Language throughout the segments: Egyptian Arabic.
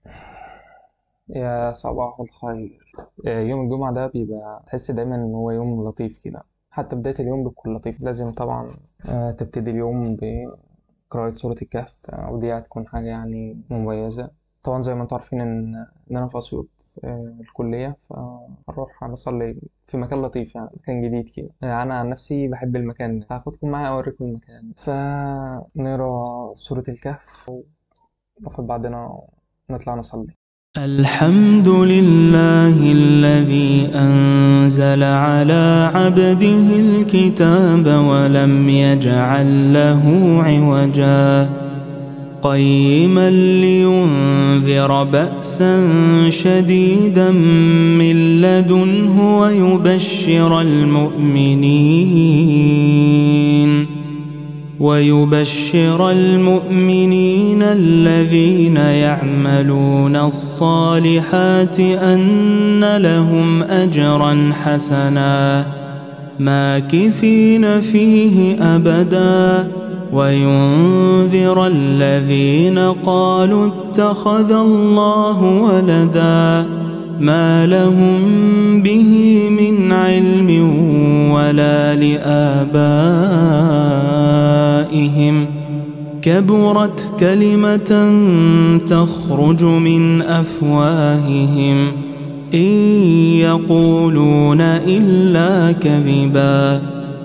يا صباح الخير آه، يوم الجمعة ده بيبقى تحس دايما إن هو يوم لطيف كده حتى بداية اليوم بتكون لطيف لازم طبعا آه، تبتدي اليوم بقراءة سورة الكهف آه، ودي هتكون حاجة يعني مميزة طبعا زي ما انتوا عارفين إن إن أنا في أسيوط في الكلية فهروح أصلي في مكان لطيف يعني مكان جديد كده أنا عن نفسي بحب المكان ده هاخدكم معايا أوريكم المكان فنقرا سورة الكهف وناخد بعدنا نطلع نصلي الحمد لله الذي أنزل على عبده الكتاب ولم يجعل له عوجا قيما لينذر بأسا شديدا من لدنه ويبشر المؤمنين ويبشر المؤمنين الذين يعملون الصالحات أن لهم أجرا حسنا ماكثين فيه أبدا وينذر الذين قالوا اتخذ الله ولدا ما لهم به من علم ولا لآبائهم كبرت كلمة تخرج من أفواههم إن يقولون إلا كذبا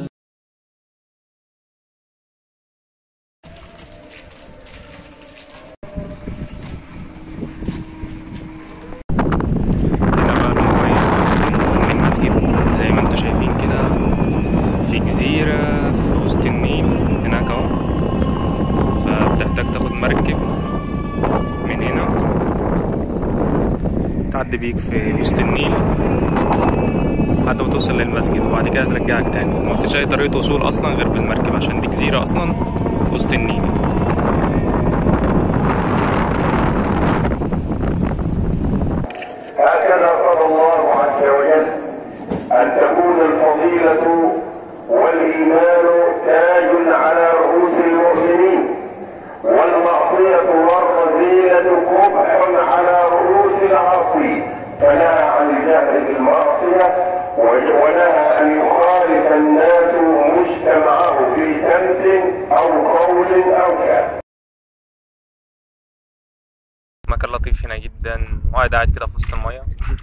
هنا بقى المميز إن المسجد زي ما انتوا شايفين كده في جزيرة في وسط النيل هناك اهو فبتحتاج تاخد مركب من هنا تعدي بيك في وسط النيل لحد ما توصل للمسجد وبعد كده ترجعك تاني ومفيش أي طريقة وصول أصلا غير بالمركب عشان دي جزيرة أصلا في وسط النيل هكذا قال الله عز وجل أن تكون الفضيلة والإيمان تاج على رؤوس المؤمنين والمعصية والرذيلة قبح على رؤوس العاصي فنهى عن الجهل بالمعصية ونهى أن يخالف الناس مجتمعه في سمت أو قول أو فعل مكان لطيف هنا جدا وقاعد قاعد كده في وسط المية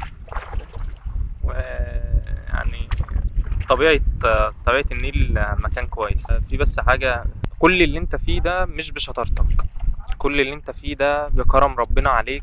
ويعني طبيعة طبيعة النيل مكان كويس في بس حاجة كل اللي انت فيه ده مش بشطارتك كل اللي انت فيه ده بكرم ربنا عليك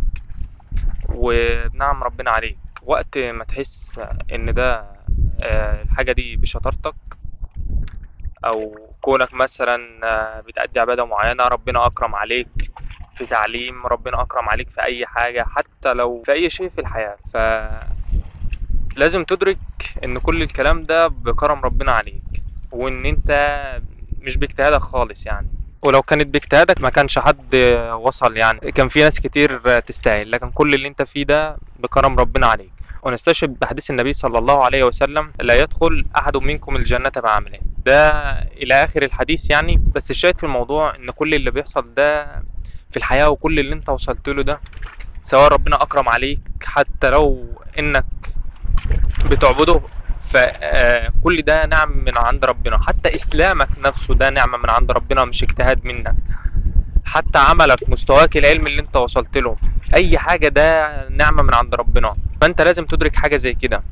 ونعم ربنا عليك وقت ما تحس ان ده آه، الحاجة دي بشطارتك او كونك مثلا آه، بتأدي عبادة معينة ربنا اكرم عليك في تعليم ربنا اكرم عليك في اي حاجة حتى لو في اي شيء في الحياة ف لازم تدرك ان كل الكلام ده بكرم ربنا عليك وان انت مش باجتهادك خالص يعني ولو كانت باجتهادك ما كانش حد وصل يعني كان في ناس كتير تستاهل لكن كل اللي انت فيه ده بكرم ربنا عليك ونستشهد بحديث النبي صلى الله عليه وسلم لا يدخل احد منكم الجنة بعمله ده الى اخر الحديث يعني بس الشاهد في الموضوع ان كل اللي بيحصل ده في الحياة وكل اللي انت وصلت له ده سواء ربنا اكرم عليك حتى لو انك بتعبده فكل ده نعم من عند ربنا حتى اسلامك نفسه ده نعمة من عند ربنا مش اجتهاد منك حتى عملك مستواك العلمي اللي انت وصلت له اي حاجة ده نعمة من عند ربنا فانت لازم تدرك حاجة زي كده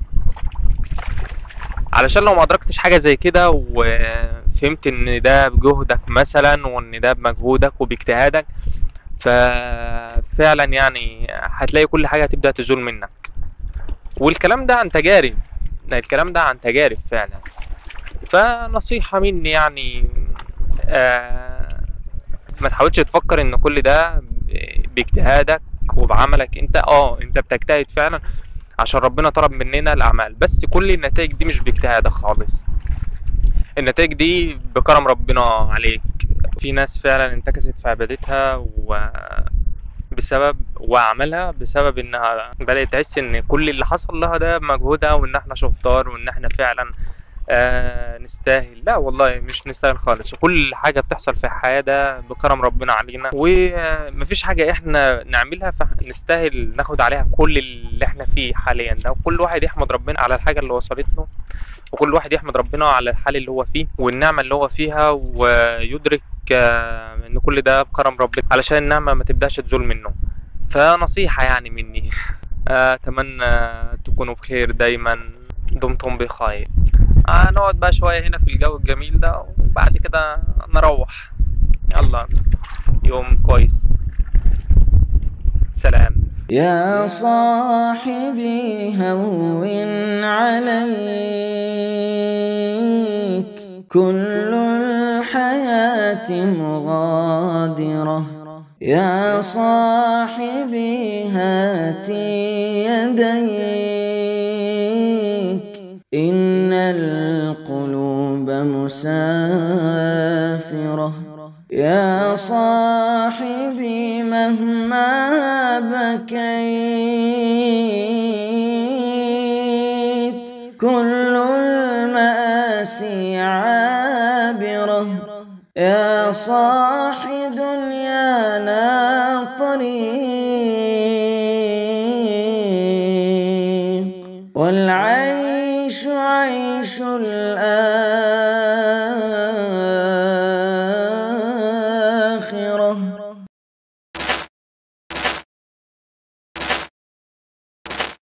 علشان لو ما ادركتش حاجة زي كده وفهمت ان ده بجهدك مثلا وان ده بمجهودك وباجتهادك ففعلا يعني هتلاقي كل حاجة هتبدأ تزول منك والكلام ده عن تجارب الكلام ده عن تجارب فعلا فنصيحة مني يعني آه ما تحاولش تفكر ان كل ده ب- باجتهادك وبعملك انت اه انت بتجتهد فعلا عشان ربنا طلب مننا الاعمال بس كل النتائج دي مش باجتهادك خالص النتائج دي بكرم ربنا عليك في ناس فعلا انتكست في عبادتها و بسبب واعمالها بسبب انها بدأت تحس ان كل اللي حصل لها ده مجهودها وان احنا شطار وان احنا فعلا آه نستاهل لا والله مش نستاهل خالص وكل حاجة بتحصل في الحياة ده بكرم ربنا علينا ومفيش حاجة احنا نعملها فنستاهل ناخد عليها كل اللي احنا فيه حاليا ده وكل واحد يحمد ربنا على الحاجة اللي وصلت له وكل واحد يحمد ربنا على الحال اللي هو فيه والنعمة اللي هو فيها ويدرك آه، ان كل ده بكرم ربنا علشان النعمة ما تبداش تزول منه فنصيحة يعني مني أتمنى تكونوا بخير دايما دمتم بخير آه، نقعد بقى شوية هنا في الجو الجميل ده وبعد كده نروح يلا يوم كويس سلام يا صاحبي هون عليك كل الحياة مغادرة يا صاحبي هات يديك إن القلوب مسافرة يا صاحبي مهما بكيت كل المآسي عابرة يا صاح دنيانا طريق والعالم